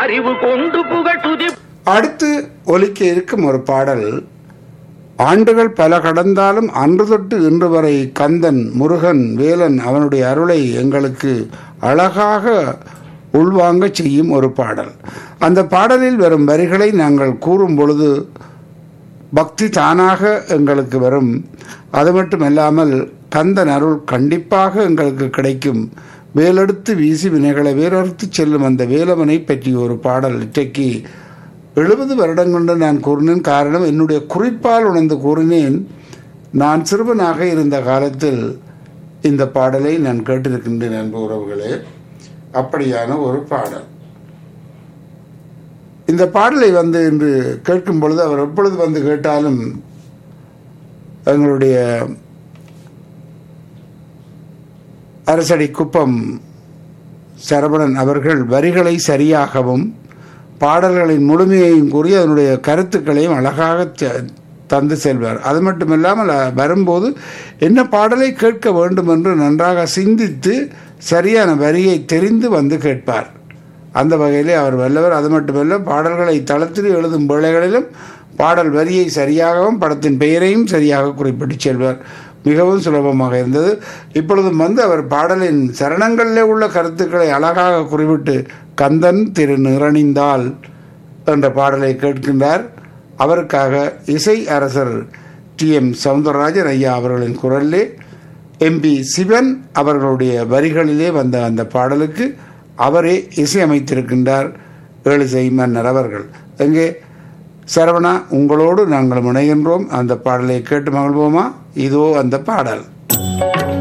அறிவு கொண்டு புகழ் துதி அடுத்து ஒலிக்க இருக்கும் ஒரு பாடல் ஆண்டுகள் பல கடந்தாலும் அன்று தொட்டு இன்று வரை கந்தன் முருகன் வேலன் அவனுடைய அருளை எங்களுக்கு அழகாக உள்வாங்க செய்யும் ஒரு பாடல் அந்த பாடலில் வரும் வரிகளை நாங்கள் கூறும் பொழுது பக்தி தானாக எங்களுக்கு வரும் அது மட்டுமல்லாமல் கந்தன் அருள் கண்டிப்பாக எங்களுக்கு கிடைக்கும் வேலெடுத்து வீசி வினைகளை வேறறுத்து செல்லும் அந்த வேலவனை பற்றி ஒரு பாடல் இன்றைக்கு எழுபது வருடங்கள் நான் கூறினேன் காரணம் என்னுடைய குறிப்பால் உணர்ந்து கூறினேன் நான் சிறுவனாக இருந்த காலத்தில் இந்த பாடலை நான் கேட்டிருக்கின்றேன் அன்பு உறவுகளே அப்படியான ஒரு பாடல் இந்த பாடலை வந்து இன்று கேட்கும் பொழுது அவர் எப்பொழுது வந்து கேட்டாலும் எங்களுடைய அரசடி குப்பம் சரவணன் அவர்கள் வரிகளை சரியாகவும் பாடல்களின் முழுமையையும் கூறி அதனுடைய கருத்துக்களையும் அழகாக த- தந்து செல்வார் அது மட்டுமில்லாமல் அ, வரும்போது என்ன பாடலை கேட்க வேண்டும் என்று நன்றாக சிந்தித்து சரியான வரியை தெரிந்து வந்து கேட்பார் அந்த வகையிலே அவர் வல்லவர் அது மட்டுமல்ல பாடல்களை தளத்தில் எழுதும் வேளைகளிலும் பாடல் வரியை சரியாகவும் படத்தின் பெயரையும் சரியாக குறிப்பிட்டு செல்வார் மிகவும் சுலபமாக இருந்தது இப்பொழுதும் வந்து அவர் பாடலின் சரணங்களிலே உள்ள கருத்துக்களை அழகாக குறிப்பிட்டு கந்தன் திரு நிரணிந்தால் என்ற பாடலை கேட்கின்றார் அவருக்காக இசை அரசர் டி எம் சவுந்தரராஜன் ஐயா அவர்களின் குரலிலே எம்பி சிவன் அவர்களுடைய வரிகளிலே வந்த அந்த பாடலுக்கு அவரே இசையமைத்திருக்கின்றார் ஏழிசை மன்னர் அவர்கள் எங்கே சரவணா உங்களோடு நாங்கள் முனைகின்றோம் அந்த பாடலை கேட்டு மகிழ்வோமா இதோ அந்த பாடல்